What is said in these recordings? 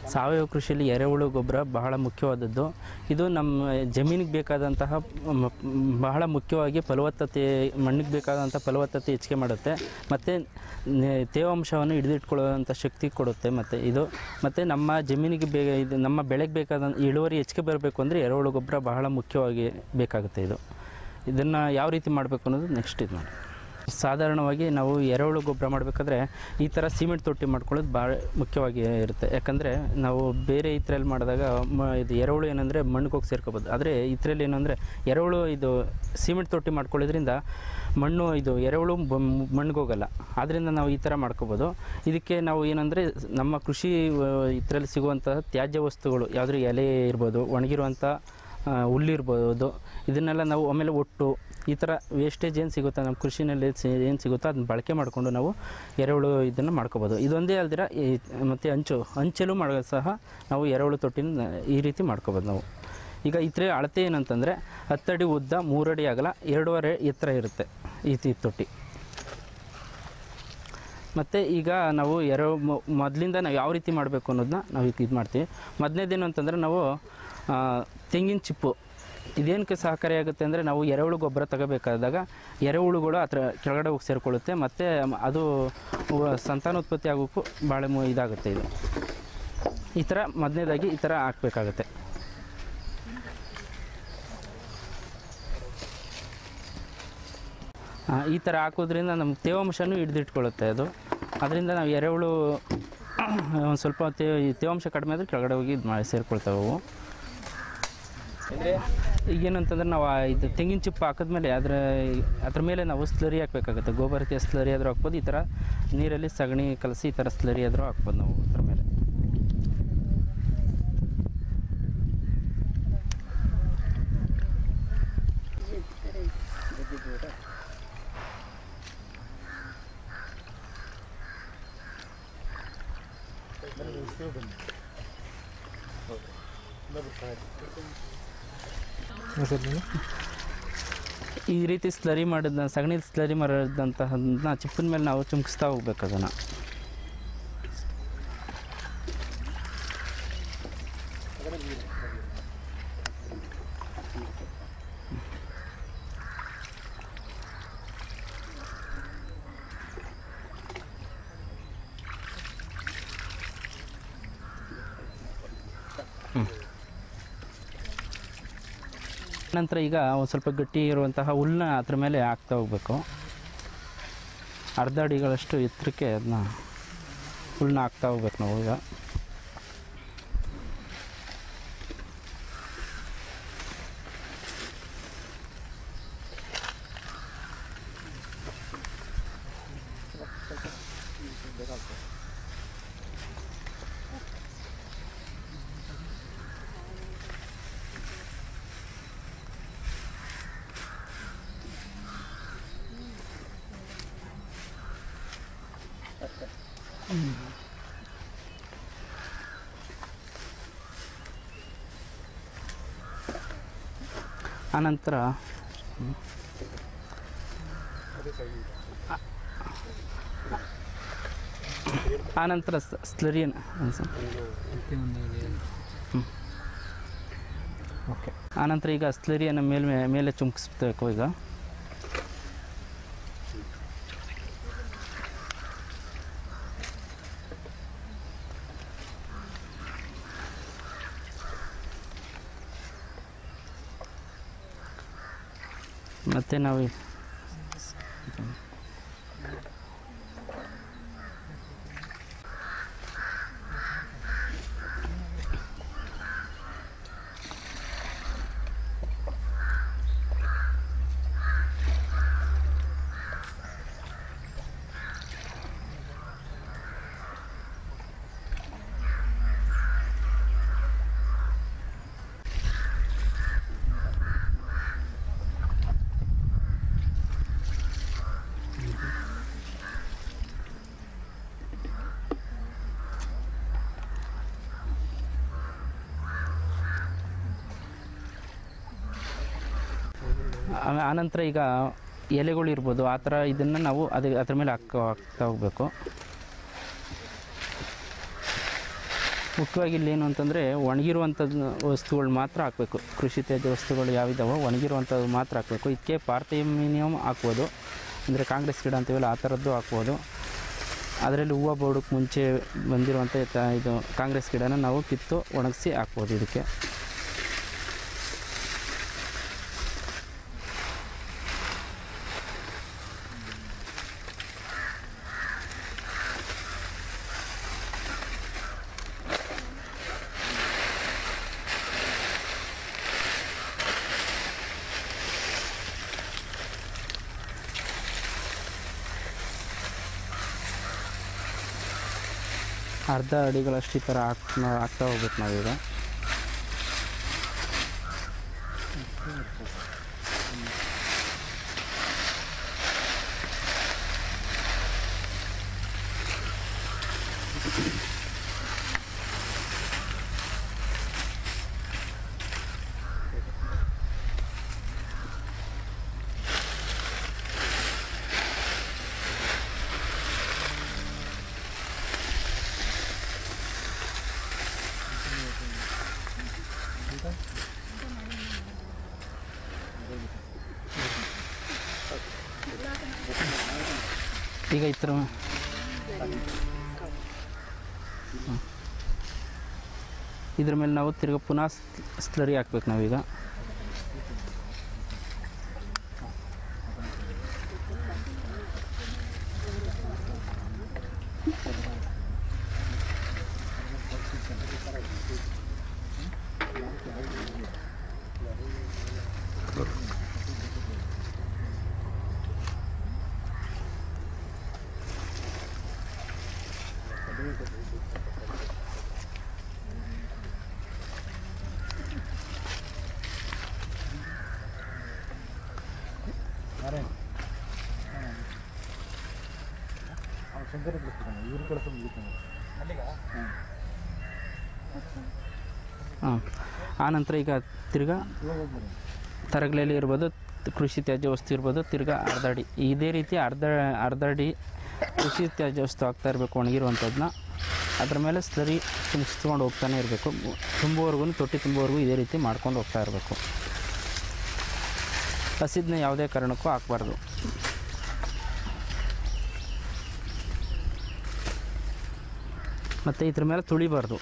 ಸಾವಯವ ಕೃಷಿಯಲ್ಲಿ ಎರೆಹುಳು ಗೊಬ್ಬರ ಬಹಳ ಮುಖ್ಯವಾದದ್ದು ಇದು ನಮ್ಮ ಜಮೀನಿಗೆ ಬೇಕಾದಂತಹ ಮ- ಬಹಳ ಮುಖ್ಯವಾಗಿ ಫಲವತ್ತತೆ ಮಣ್ಣಿಗೆ ಬೇಕಾದಂಥ ಫಲವತ್ತತೆ ಹೆಚ್ಚಿಗೆ ಮಾಡುತ್ತೆ ಮತ್ತು ತೇವಾಂಶವನ್ನು ಹಿಡಿದಿಟ್ಕೊಳ್ಳುವಂಥ ಶಕ್ತಿ ಕೊಡುತ್ತೆ ಮತ್ತು ಇದು ಮತ್ತು ನಮ್ಮ ಜಮೀನಿಗೆ ಬೇ ಇದು ನಮ್ಮ ಬೆಳೆಗೆ ಬೇಕಾದ ಇಳುವರಿ ಹೆಚ್ಚಿಗೆ ಬರಬೇಕು ಅಂದರೆ ಎರೆಹುಳು ಗೊಬ್ಬರ ಬಹಳ ಮುಖ್ಯವಾಗಿ ಬೇಕಾಗುತ್ತೆ ಇದು ಇದನ್ನು ಯಾವ ರೀತಿ ಮಾಡಬೇಕು ಅನ್ನೋದು ನೆಕ್ಸ್ಟ್ ಇದು ಮಾಡಿ ಸಾಧಾರಣವಾಗಿ ನಾವು ಎರೆಹುಳು ಗೊಬ್ಬರ ಮಾಡಬೇಕಾದ್ರೆ ಈ ಥರ ಸಿಮೆಂಟ್ ತೊಟ್ಟಿ ಮಾಡ್ಕೊಳ್ಳೋದು ಭಾಳ ಮುಖ್ಯವಾಗಿ ಇರುತ್ತೆ ಯಾಕಂದರೆ ನಾವು ಬೇರೆ ಇದ್ರಲ್ಲಿ ಮಾಡಿದಾಗ ಮ ಇದು ಎರೆಹುಳು ಏನಂದರೆ ಮಣ್ಣಿಗೆ ಹೋಗಿ ಸೇರ್ಕೋಬೋದು ಆದರೆ ಇದರಲ್ಲಿ ಏನಂದರೆ ಎರೆಹುಳು ಇದು ಸಿಮೆಂಟ್ ತೊಟ್ಟಿ ಮಾಡ್ಕೊಳ್ಳೋದ್ರಿಂದ ಮಣ್ಣು ಇದು ಎರೆಹುಳು ಮಣ್ಣಿಗೆ ಹೋಗಲ್ಲ ಆದ್ದರಿಂದ ನಾವು ಈ ಥರ ಮಾಡ್ಕೋಬೋದು ಇದಕ್ಕೆ ನಾವು ಏನಂದರೆ ನಮ್ಮ ಕೃಷಿ ಇದರಲ್ಲಿ ಸಿಗುವಂತಹ ತ್ಯಾಜ್ಯ ವಸ್ತುಗಳು ಯಾವುದ್ರ ಎಲೆ ಇರ್ಬೋದು ಒಣಗಿರುವಂಥ ಆ, ಹುಲ್ಲಿರ್ಬೋದು ಇದನ್ನೆಲ್ಲ ನಾವು ಆಮೇಲೆ ಒಟ್ಟು ಈ ಥರ ವೇಸ್ಟೇಜ್ ಏನು ಸಿಗುತ್ತೋ ನಮ್ಮ ಕೃಷಿನಲ್ಲಿ ಏನು ಸಿಗುತ್ತೋ ಅದನ್ನ ಬಳಕೆ ಮಾಡಿಕೊಂಡು ನಾವು ಎರೆಹುಳು ಇದನ್ನು ಮಾಡ್ಕೋಬೋದು ಇದೊಂದೇ ಅಲ್ದಿರ ಈ ಮತ್ತು ಅಂಚು ಅಂಚಲು ಮಾಡೋ ಸಹ ನಾವು ಎರೆಹುಳು ತೊಟ್ಟಿನ ಈ ರೀತಿ ಮಾಡ್ಕೋಬೋದು ನಾವು ಈಗ ಇತರ ಅಳತೆ ಏನಂತಂದರೆ ಹತ್ತಡಿ ಉದ್ದ ಮೂರಡಿ ಅಗಲ ಎರಡೂವರೆ ಎತ್ತರ ಇರುತ್ತೆ ಈ ತಿ- ತೊಟ್ಟಿ ಮತ್ತು ಈಗ ನಾವು ಎರೆ ಮೊ- ಮೊದಲಿಂದ ನಾವು ಯಾವ ರೀತಿ ಮಾಡಬೇಕು ಅನ್ನೋದನ್ನ ನಾವು ಇದು ಮಾಡ್ತೀವಿ ಮೊದಲನೇದೇನು ಅಂತಂದರೆ ನಾವು ಆ, ತೆಂಗಿನ ಚಿಪ್ಪು ಇದೇನಕ್ಕೆ ಸಹಕಾರಿಯಾಗುತ್ತೆ ಅಂದರೆ ನಾವು ಎರೆಹುಳು ಗೊಬ್ಬರ ತಗೋಬೇಕಾದಾಗ ಎರೆಹುಳುಗಳು ಆ ಥರ ಕೆಳಗಡೆ ಹೋಗಿ ಸೇರಿಕೊಳ್ಳುತ್ತೆ ಮತ್ತು ಅದು ವ- ಸಂತಾನೋತ್ಪತ್ತಿ ಆಗೋಕ್ಕೂ ಭಾಳ ಮು ಇದಾಗುತ್ತೆ ಇದು ಈ ಥರ ಮೊದಲನೇದಾಗಿ ಈ ಥರ ಹಾಕಬೇಕಾಗತ್ತೆ ಆ, ಈ ಥರ ಹಾಕೋದ್ರಿಂದ ನಮ್ಮ ತೇವಾಂಶನೂ ಹಿಡಿದಿಟ್ಕೊಳ್ಳುತ್ತೆ ಅದು ಅದರಿಂದ ನಾವು ಎರೆಹುಳು ಒಂದು ಸ್ವಲ್ಪ ತೇ ತೇವಾಂಶ ಕಡಿಮೆ ಆದರೆ ಕೆಳಗಡೆ ಹೋಗಿ ಇದು ಮಾಡಿ ಸೇರ್ಕೊಳ್ತಾವೆ ಅವು ಈಗೇನಂತಂದ್ರೆ ನಾವು ಆ ಇದು ತೆಂಗಿನ ಚಿಪ್ಪು ಹಾಕಿದ್ಮೇಲೆ ಅದರ ಅದ್ರ ಮೇಲೆ ನಾವು ಸ್ಲರಿ ಹಾಕಬೇಕಾಗುತ್ತೆ ಗೋಬರ್ ರೀತಿಯ ಸ್ಲರಿ ಆದರೂ ಹಾಕ್ಬೋದು ಈ ಥರ ನೀರಲ್ಲಿ ಸಗಣಿ ಕಲಸಿ ಈ ಥರ ಸ್ಲರಿ ಆದರೂ ಹಾಕ್ಬೋದು ನಾವು ಅದ್ರ ಮೇಲೆ ಈ ರೀತಿ ಸ್ಲರಿ ಮಾಡಿದ ಸಗಣಿ ಸ್ಲರಿ ಮಾಡಿದಂತಹದನ್ನ ಚಿಪ್ಪಿನ ಮೇಲೆ ನಾವು ಚುಮ್ಕಿಸ್ತಾ ಹೋಗ್ಬೇಕು ಅದನ್ನು ನಂತರ ಈಗ ಒಂದು ಸ್ವಲ್ಪ ಗಟ್ಟಿ ಇರುವಂತಹ ಹುಲ್ಲನ್ನ ಅದ್ರ ಮೇಲೆ ಹಾಕ್ತಾ ಹೋಗ್ಬೇಕು ಅರ್ಧ ಅಡಿಗಳಷ್ಟು ಎತ್ತರಕ್ಕೆ ಅದನ್ನ ಹುಲ್ಲನ್ನ ಹಾಕ್ತಾ ಹೋಗ್ಬೇಕು ನಾವು ಈಗ ಆನಂತರ ಆನಂತರ ಸ್ಲರಿಯನ್ ಓಕೆ ಆನಂತರ ಈಗ ಸ್ಲರಿಯನ್ನು ಮೇಲೆ ಮೇಲೆ ಚುಮ್ಕಿಸ್ಬೇಕು ಈಗ ಮತ್ತು ನಾವು ಆಮೇ- ಆನಂತರ ಈಗ ಎಲೆಗಳು ಇರ್ಬೋದು ಆ ಥರ ಇದನ್ನು ನಾವು ಅದು ಅದ್ರ ಮೇಲೆ ಹಾಕ ಹಾಕ್ತಾ ಹೋಗ್ಬೇಕು ಮುಖ್ಯವಾಗಿ ಇಲ್ಲಿ ಏನು ಅಂತಂದರೆ ಒಣಗಿರುವಂಥದ್ದು ವಸ್ತುಗಳು ಮಾತ್ರ ಹಾಕಬೇಕು ಕೃಷಿ ತ್ಯಾಜ್ಯ ವಸ್ತುಗಳು ಯಾವಿದಾವೋ ಒಣಗಿರುವಂಥದ್ದು ಮಾತ್ರ ಹಾಕಬೇಕು ಇದಕ್ಕೆ ಪಾರ್ಥಿಮಿನಿಯಮ್ ಹಾಕ್ಬೋದು ಅಂದರೆ ಕಾಂಗ್ರೆಸ್ ಗಿಡ ಅಂತೀವಲ್ಲ ಆ ಥರದ್ದು ಹಾಕ್ಬೋದು ಅದರಲ್ಲಿ ಹೂವು ಬೋಡಕ್ಕೆ ಮುಂಚೆ ಬಂದಿರುವಂಥ ತ- ಇದು ಕಾಂಗ್ರೆಸ್ ಗಿಡನ ನಾವು ಕಿತ್ತು ಒಣಗಿಸಿ ಹಾಕ್ಬೋದು ಇದಕ್ಕೆ ಅರ್ಧ ಅಡಿಗಳಷ್ಟು ಈ ಥರ ಹಾಕ್ ಹಾಕ್ತಾ ಹೋಗ್ಬೇಕು ನಾವೀಗ ಈಗ ಈ ಥರ ಹ್ಮ್. ಇದ್ರ ಮೇಲೆ ನಾವು ತಿರ್ಗಾ ಪುನಃ ಸ್ಲರಿ ಹಾಕ್ಬೇಕು ನಾವೀಗ ಹಾಂ ಆನಂತರ ಈಗ ತಿರ್ಗಾ ತರಗಲೆಯಲ್ಲಿ ಇರ್ಬೋದು ತ್- ಕೃಷಿ ತ್ಯಾಜ್ಯ ವಸ್ತು ಇರ್ಬೋದು ತಿರ್ಗಾ ಅರ್ಧ ಅಡಿ ಇದೇ ರೀತಿ ಅರ್ಧ ಅರ್ಧ ಅಡಿ ಕೃಷಿ ತ್ಯಾಜ್ಯ ವಸ್ತು ಹಾಕ್ತಾ ಇರಬೇಕು ಒಣಗಿರುವಂಥದ್ದನ್ನ ಅದ್ರ ಮೇಲೆ ಸ್ಲರಿ ತುಂಬಿಸ್ಕೊಂಡು ಹೋಗ್ತಾನೆ ಇರಬೇಕು ತುಂಬುವರೆಗೂ ತೊಟ್ಟಿ ತುಂಬುವರೆಗೂ ಇದೇ ರೀತಿ ಮಾಡ್ಕೊಂಡು ಹೋಗ್ತಾ ಇರಬೇಕು ಹಸಿದನ್ನ ಯಾವುದೇ ಕಾರಣಕ್ಕೂ ಹಾಕ್ಬಾರ್ದು ಮತ್ತು ಇದ್ರ ಮೇಲೆ ತುಳಿಬಾರ್ದು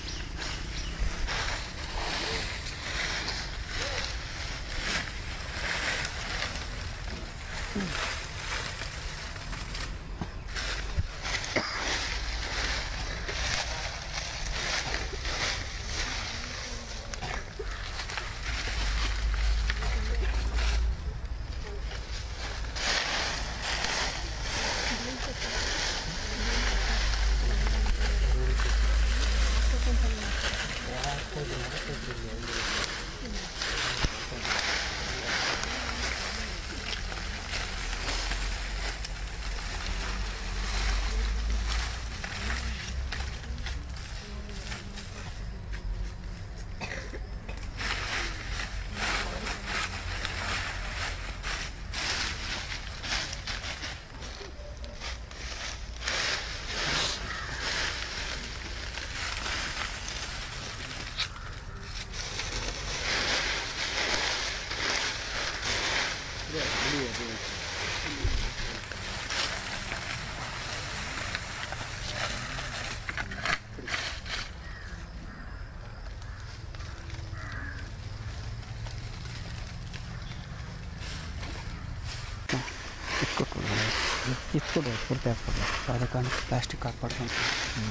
ಇಟ್ಕೊಟ್ಟು ಇಟ್ಕೊಡು ಪೂರ್ತಿ ಹಾಕ್ಬಿಡು ಅದಕ್ಕೆ ಪ್ಲಾಸ್ಟಿಕ್ ಹಾಕ್ಬಾರ್ದು ಅಂತ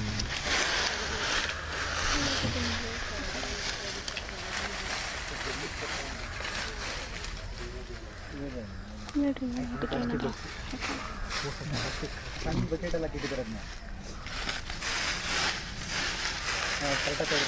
ಸಣ್ಣ ಬಕೆಟ್ ಎಲ್ಲ ಕಿಟ್ಟಿದ್ದಾರೆ ಅದನ್ನ ಕರೆಕ್ಟಾಗಿ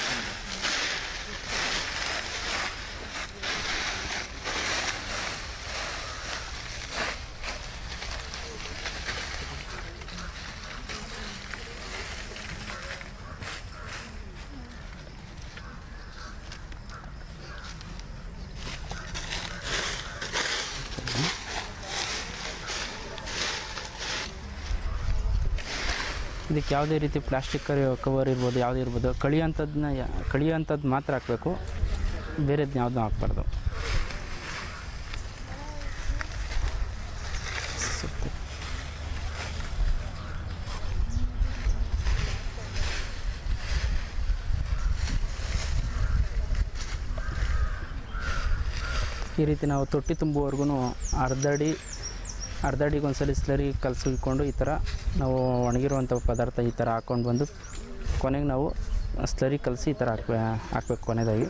ಇದಕ್ಕೆ ಯಾವುದೇ ರೀತಿ ಪ್ಲಾಸ್ಟಿಕ್ ಕವರ್ ಇರ್ಬೋದು ಯಾವುದೇ ಇರ್ಬೋದು ಕಳಿಯೋಂಥದ್ದನ್ನ ಯಾ- ಕಳಿಯೋಂಥದ್ದು ಮಾತ್ರ ಹಾಕಬೇಕು ಬೇರೆದನ್ನ ಯಾವುದೂ ಹಾಕ್ಬಾರ್ದು ಸುತ್ತಿ. ಈ ರೀತಿ ನಾವು ತೊಟ್ಟಿ ತುಂಬುವವರೆಗೂ ಅರ್ಧ ಅಡಿ ಅರ್ಧ ಅಡಿಗೆ ಒಂದ್ಸಲಿ ಸ್ಲರಿ ಕಲಸಿಕೊಂಡು ಈ ಥರ ನಾವು ಒಣಗಿರುವಂಥ ಪದಾರ್ಥ ಈ ಥರ ಹಾಕ್ಕೊಂಡು ಬಂದು ಕೊನೆಗೆ ನಾವು ಸ್ಲರಿ ಕಲಸಿ ಈ ಥರ ಹಾಕ್ಬೇ ಹಾಕ್ಬೇಕು ಕೊನೆಯದಾಗಿ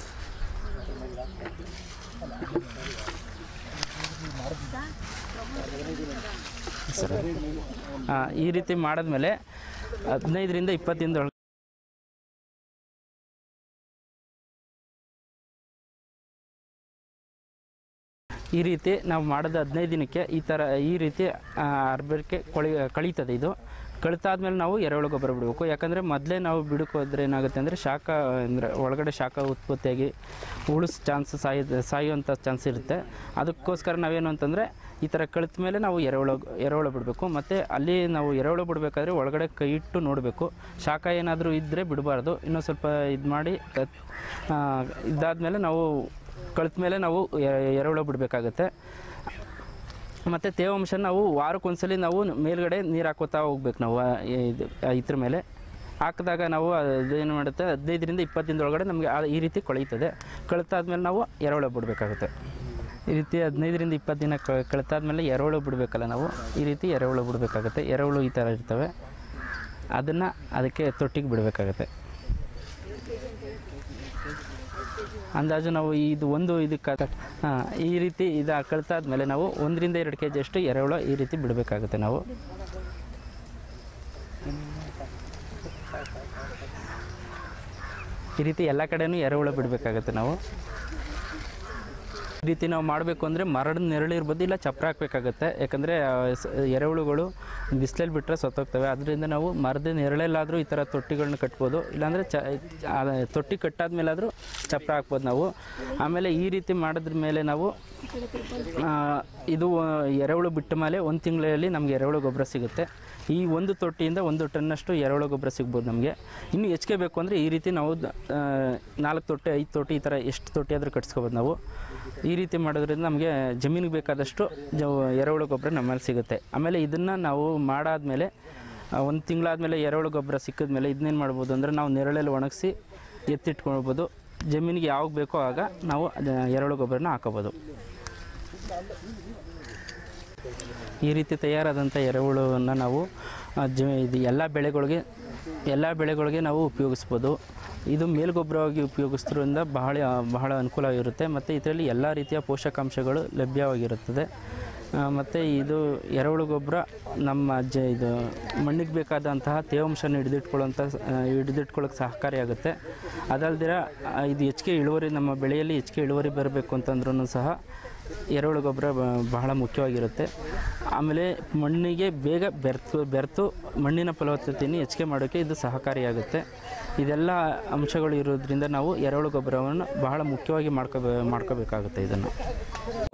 ಸರಿ ಹಾಂ ಈ ರೀತಿ ಮಾಡಿದ್ಮೇಲೆ ಹದಿನೈದರಿಂದ ಇಪ್ಪತ್ತು ದಿನದೊಳಗೆ ಈ ರೀತಿ ನಾವು ಮಾಡಿದ ಹದಿನೈದು ದಿನಕ್ಕೆ ಈ ಥರ ಈ ರೀತಿ ಅರ್ಬರಿಕೆ ಕೊಳಿ ಕಳೀತದೆ ಇದು ಕಳಿತಾದ್ಮೇಲೆ ನಾವು ಎರೆಹುಳು ಗೊಬ್ಬರ ಬಿಡಬೇಕು ಯಾಕಂದರೆ ಮೊದಲೇ ನಾವು ಬಿಡಕ್ಕೆ ಹೋದ್ರೆ ಏನಾಗುತ್ತೆ ಅಂದರೆ ಶಾಖ ಅಂದರೆ ಒಳಗಡೆ ಶಾಖ ಉತ್ಪತ್ತಿಯಾಗಿ ಉಳಿಸ್ ಚಾನ್ಸ್ ಸಾಯೋದು ಸಾಯುವಂಥ ಚಾನ್ಸ್ ಇರುತ್ತೆ ಅದಕ್ಕೋಸ್ಕರ ನಾವೇನು ಅಂತಂದರೆ ಈ ಥರ ಕಳಿತ ಮೇಲೆ ನಾವು ಎರೆಹುಳು ಎರೆಹುಳು ಬಿಡಬೇಕು ಮತ್ತು ಅಲ್ಲಿ ನಾವು ಎರೆಹುಳು ಬಿಡಬೇಕಾದ್ರೆ ಒಳಗಡೆ ಕೈ ಇಟ್ಟು ನೋಡಬೇಕು ಶಾಖ ಏನಾದರೂ ಇದ್ದರೆ ಬಿಡಬಾರ್ದು ಇನ್ನೂ ಸ್ವಲ್ಪ ಇದು ಮಾಡಿ ಇದಾದಮೇಲೆ ನಾವು ಕಳಿತ ಮೇಲೆ ನಾವು ಎ- ಎರೆಹುಳು ಬಿಡಬೇಕಾಗತ್ತೆ ಮತ್ತು ತೇವಾಂಶ ನಾವು ವಾರಕ್ಕೊಂದ್ಸಲಿ ನಾವು ಮೇಲ್ಗಡೆ ನೀರು ಹಾಕೋತಾ ಹೋಗ್ಬೇಕು ನಾವು ಆ, ಇದು ಆ ಇದ್ರ ಮೇಲೆ ಹಾಕಿದಾಗ ನಾವು ಅದೇನು ಮಾಡುತ್ತೆ ಹದಿನೈದರಿಂದ ಇಪ್ಪತ್ತು ದಿನದೊಳಗಡೆ ನಮಗೆ ಆ- ಈ ರೀತಿ ಕೊಳೀತದೆ ಕಳಿತಾದ್ಮೇಲೆ ನಾವು ಎರೆಹುಳು ಬಿಡಬೇಕಾಗುತ್ತೆ ಈ ರೀತಿ ಹದಿನೈದರಿಂದ ಇಪ್ಪತ್ತು ದಿನ ಕ- ಕಳಿತಾದ್ಮೇಲೆ ಎರೆಹುಳು ಬಿಡಬೇಕಲ್ಲ ನಾವು ಈ ರೀತಿ ಎರೆಹುಳು ಬಿಡಬೇಕಾಗುತ್ತೆ ಎರೆಹುಳು ಈ ಥರ ಇರ್ತವೆ ಅದನ್ನು ಅದಕ್ಕೆ ತೊಟ್ಟಿಗೆ ಬಿಡಬೇಕಾಗತ್ತೆ ಅಂದಾಜು ನಾವು ಇದು ಒಂದು ಇದಕ್ಕೆ ಹಾಂ ಈ ರೀತಿ ಇದು ಕಳಿತಾದ್ಮೇಲೆ ನಾವು ಒಂದರಿಂದ ಎರಡು ಕೆ ಜಿಯಷ್ಟು ಎರೆಹುಳ ಈ ರೀತಿ ಬಿಡಬೇಕಾಗುತ್ತೆ ನಾವು ಈ ರೀತಿ ಎಲ್ಲ ಕಡೆನೂ ಎರೆಹುಳ ಬಿಡಬೇಕಾಗುತ್ತೆ ನಾವು ಈ ರೀತಿ ನಾವು ಮಾಡಬೇಕು ಅಂದರೆ ಮರದ ನೆರಳು ಇರ್ಬೋದು ಇಲ್ಲ ಚಪ್ರ ಹಾಕಬೇಕಾಗತ್ತೆ ಯಾಕಂದರೆ ಎರೆಹುಳುಗಳು ಬಿಸಿಲಲ್ಲಿ ಬಿಟ್ಟರೆ ಸತ್ತೋಗ್ತವೆ ಅದರಿಂದ ನಾವು ಮರದ ನೆರಳಲ್ಲಾದರೂ ಈ ಥರ ತೊಟ್ಟಿಗಳನ್ನ ಕಟ್ಬೋದು ಇಲ್ಲಾಂದರೆ ಚ ಆ ತೊಟ್ಟಿ ಕಟ್ಟಾದ್ಮೇಲಾದರೂ ಚಪ್ರ ಹಾಕ್ಬೋದು ನಾವು ಆಮೇಲೆ ಈ ರೀತಿ ಮಾಡಿದ್ರ ಮೇಲೆ ನಾವು ಆ, ಇದು ಆ, ಎರೆಹುಳು ಬಿಟ್ಟ ಮೇಲೆ ಒಂದು ತಿಂಗಳಲ್ಲಿ ನಮಗೆ ಎರೆಹುಳು ಗೊಬ್ಬರ ಸಿಗುತ್ತೆ ಈ ಒಂದು ತೊಟ್ಟಿಯಿಂದ ಒಂದು ಟನ್ನಷ್ಟು ಎರೆಹುಳು ಗೊಬ್ಬರ ಸಿಗ್ಬೋದು ನಮಗೆ ಇನ್ನು ಹೆಚ್ಚಿಗೆ ಬೇಕು ಅಂದರೆ ಈ ರೀತಿ ನಾವು ದ- ಆ, ನಾಲ್ಕು ತೊಟ್ಟಿ ಐದು ತೊಟ್ಟಿ ಈ ಥರ ಎಷ್ಟು ತೊಟ್ಟಿ ಆದರೂ ಕಟ್ಸ್ಕೊಬೋದು ನಾವು ಈ ರೀತಿ ಮಾಡೋದ್ರಿಂದ ನಮಗೆ ಜಮೀನಿಗೆ ಬೇಕಾದಷ್ಟು ಜ ಎರೆಹುಳು ಗೊಬ್ಬರ ನಮ್ಮಲ್ಲಿ ಸಿಗುತ್ತೆ ಆಮೇಲೆ ಇದನ್ನು ನಾವು ಮಾಡಾದ್ಮೇಲೆ ಒಂದು ತಿಂಗಳಾದಮೇಲೆ ಎರೆಹುಳು ಗೊಬ್ಬರ ಸಿಕ್ಕಿದ್ಮೇಲೆ ಇದನ್ನೇನು ಮಾಡ್ಬೋದು ಅಂದರೆ ನಾವು ನೆರಳಲ್ಲಿ ಒಣಗಿಸಿ ಎತ್ತಿಟ್ಕೊಳ್ಬೋದು ಜಮೀನಿಗೆ ಯಾವಾಗ ಬೇಕೋ ಆಗ ನಾವು ಅದ ಎರೆಹುಳು ಗೊಬ್ಬರನ ಹಾಕೋಬೋದು ಈ ರೀತಿ ತಯಾರಾದಂಥ ಎರೆಹುಳುವನ್ನು ನಾವು ಆ, ಜ ಇದು ಎಲ್ಲ ಬೆಳೆಗಳಿಗೆ ಎಲ್ಲ ಬೆಳೆಗಳಿಗೆ ನಾವು ಉಪಯೋಗಿಸ್ಬೋದು ಇದು ಮೇಲ್ಗೊಬ್ಬರವಾಗಿ ಉಪಯೋಗಿಸೋದ್ರಿಂದ ಬಹಳ ಬಹಳ ಅನುಕೂಲವಾಗಿರುತ್ತೆ ಮತ್ತು ಇದರಲ್ಲಿ ಎಲ್ಲ ರೀತಿಯ ಪೋಷಕಾಂಶಗಳು ಲಭ್ಯವಾಗಿರುತ್ತದೆ ಮತ್ತು ಇದು ಎರೆಹುಳು ಗೊಬ್ಬರ ನಮ್ಮ ಜ ಇದು ಮಣ್ಣಿಗೆ ಬೇಕಾದಂತಹ ತೇವಾಂಶನ ಹಿಡಿದಿಟ್ಕೊಳ್ಳೋಂಥ ಹಿಡಿದಿಟ್ಕೊಳ್ಳೋಕೆ ಸಹಕಾರಿಯಾಗುತ್ತೆ ಅದಲ್ದಿರ ಆ, ಇದು ಹೆಚ್ಚಿಗೆ ಇಳುವರಿ ನಮ್ಮ ಬೆಳೆಯಲ್ಲಿ ಹೆಚ್ಚಿಗೆ ಇಳುವರಿ ಬರಬೇಕು ಅಂತಂದ್ರೂ ಸಹ ಎರೆಹುಳು ಗೊಬ್ಬರ ಬ- ಬಹಳ ಮುಖ್ಯವಾಗಿರುತ್ತೆ ಆಮೇಲೆ ಮಣ್ಣಿಗೆ ಬೇಗ ಬೆರ್ತು ಬೆರೆತು ಮಣ್ಣಿನ ಫಲವತ್ತತೆಯನ್ನು ಹೆಚ್ಚಿಗೆ ಮಾಡೋಕ್ಕೆ ಇದು ಸಹಕಾರಿಯಾಗುತ್ತೆ ಇದೆಲ್ಲ ಅಂಶಗಳು ಇರೋದ್ರಿಂದ ನಾವು ಎರೆಹುಳು ಗೊಬ್ಬರವನ್ನು ಬಹಳ ಮುಖ್ಯವಾಗಿ ಮಾಡ್ಕೋಬೇ ಮಾಡ್ಕೋಬೇಕಾಗುತ್ತೆ ಇದನ್ನು